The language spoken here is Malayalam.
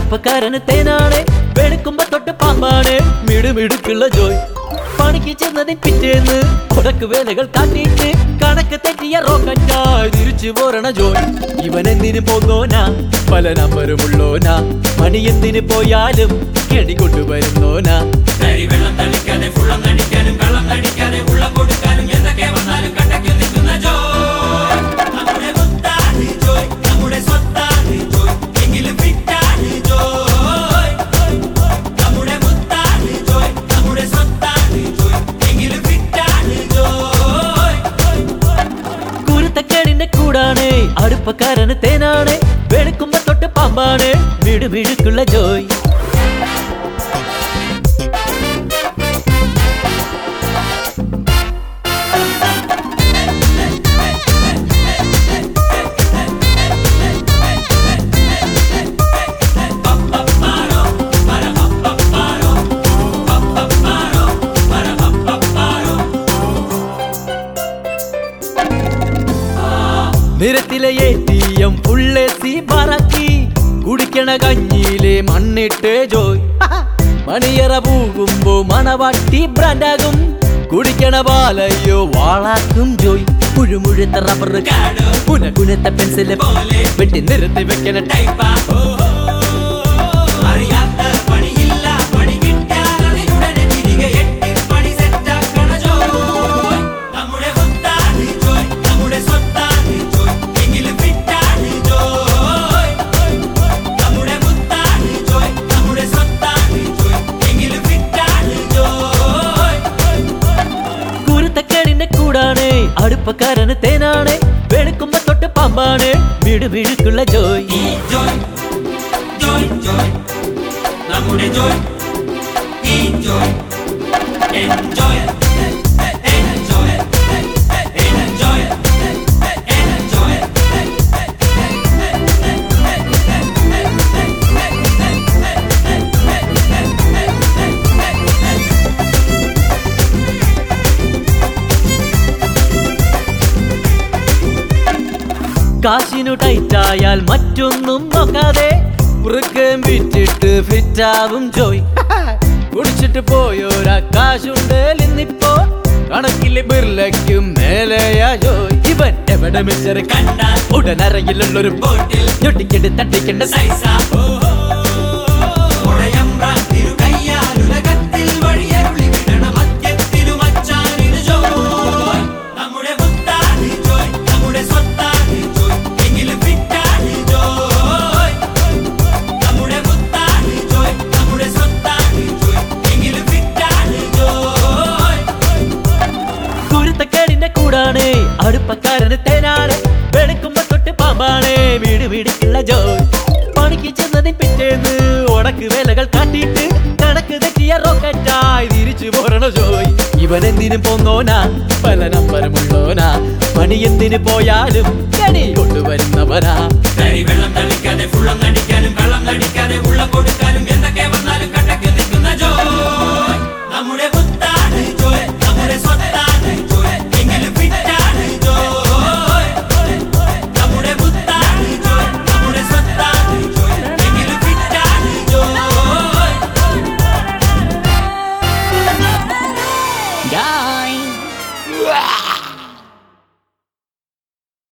അടുപ്പക്കാരന് തേനാണ് വെളുക്കുമ്പോ തൊട്ട് പാമ്പാണ് മിടുമിടുക്കുള്ള ജോയ് പണിക്ക് ചെന്നതിൻ പിറ്റേന്ന് ഉടക്ക് വേലകൾ കാട്ടിയിട്ട് കണക്ക് തെറ്റിയ റോക്കറ്റായി തിരിച്ചു പോരണ ജോയ് ഇവൻ എന്തിനു പോന്നോനാ പല നമ്പരുമുള്ളോനാ പണി എന്തിനു പോയാലും കെണി കൊണ്ടുവരുന്നോനാ വെള്ളം തളിക്കാതെ ഫുള്ളം നടിക്കാനും കള്ളം നടിക്കാതെ ഉള്ളം കൊടുക്കാനും എന്തൊക്കെ വന്നാലും കണ്ടയ്ക്ക് നിൽക്കുന്ന ജോയ് നമ്മുടെ മുത്താണ് ജോയ് നമ്മുടെ സ്വത്താണ് ജോയ് എങ്കിലും ഫിറ്റാണ് ജോയ് നമ്മുടെ മുത്താണ് ജോയ് നമ്മുടെ സ്വത്താണ് ജോയ് എങ്കിലും ഫിറ്റാണ് ജോയ് കുരുത്തക്കേടിന്റെ കൂടാണ് അടുപ്പക്കാരന് തേനാണ് വെളുക്കുമ്പോ തൊട്ട് പാമ്പാണ് മിടുമിടുക്കുള്ള ജോയ് നിരത്തിലെ എ ടി എം ഫുള്ള് സി പറക്കി കുടിക്കണ കഞ്ഞിയിലെ മണ്ണിട്ട് ജോയ് മണിയറ പൂകുമ്പോ മണവാട്ടി ബ്രാൻഡാകും കുടിക്കണ പാലയ്യോ വാളാക്കും ജോയ് മുഴുമുഴുത്ത റബ്ബർ കുനകുനത്ത പെൻസില് പോലെ വെട്ടി നിരത്തി വെക്കണ ടൈപ്പ് ടൈപ്പാ ഓ അറിയാത്ത പണിയില്ല പണി കിട്ടാൻ അതിനുടനെ തിരികെ എട്ടി പണി സെറ്റാക്കണ ജോയ് നമ്മുടെ മുത്താണ് ജോയ് നമ്മുടെ സ്വത്താണ് ജോയ് എങ്കിലും ഫിറ്റാണ് ജോയ് നമ്മുടെ മുത്താണ് ജോയ് നമ്മുടെ സ്വത്താണ് ജോയ് എങ്കിലും ഫിറ്റാണ് ജോയ് കുരുത്തക്കേടിന്റെ കൂടാണ് അടുപ്പക്കാരന് തേനാണ് വെളുക്കുമ്പോ തൊട്ട് പാമ്പാണ് മിടുമിടുക്കുള്ള ജോയ് ഈ ജോയ് ജോയ് ജോയ് നമ്മുടെ ജോയ് ഈ joy enjoy enjoy enjoy enjoy കാശിനു ടൈറ്റായാൽ മറ്റൊന്നും നോക്കാതെ വൃക്കം വിറ്റിട്ട് ഫിറ്റാവും ജോയ് കുടിച്ചിട്ട് പോയോരാ കാശുണ്ടേൽ ഇന്നിപ്പോ കണക്കിലെ ബിർലയ്ക്കും മേലെയാ ജോയ് ഇവൻ എവിടെ മിച്ചറ് കണ്ടാൽ ഉടനറയിലുള്ളൊരു ബോട്ടിൽ ഞൊട്ടിക്കണ്ട് തട്ടിക്കണ്ട സൈസ ഉടയമ്പ്രാൻ തിരുകയ്യാലുലകത്തിൽ വഴിയരുളി വിടണ മദ്യത്തിനു മച്ചാനിന് ജോയ് നമ്മുടെ മുത്താണ് ജോയ് നമ്മുടെ സ്വത്താണ് ജോയ് എങ്കിലും ഫിറ്റാണ് ജോയ് നമ്മുടെ മുത്താണ് ജോയ് നമ്മുടെ സ്വത്താണ് ജോയ് എങ്കിലും ഫിറ്റാണ് ജോയ് കുരുത്തക്കേടിന്റെ കൂടാണ് അടുപ്പക്കാരന് തേനാണ് വെളുക്കുമ്പോ തൊട്ട് പാമ്പാണ് വീട് വീടിക്കുള്ള ജോയ് പണിക്ക് ചെന്നതിൻ പിറ്റേന്ന് ഉടക്ക് വേലകൾ കാട്ടിയിട്ട് കണക്ക് തെറ്റിയ റോക്കറ്റായി തിരിച്ചു പോരണ ജോയ് ഇവൻ എന്തിനും പോന്നോനാ പല നമ്പരമുള്ളോനാ പണി എന്തിനു പോയാലും കണി കൊണ്ടുവരുന്നവനാ വെള്ളം തളിക്കാതെ ഫുള്ളം നടിക്കാനും കള്ളം നടിക്കാതെ ഉള്ളം കൊടുക്കാനും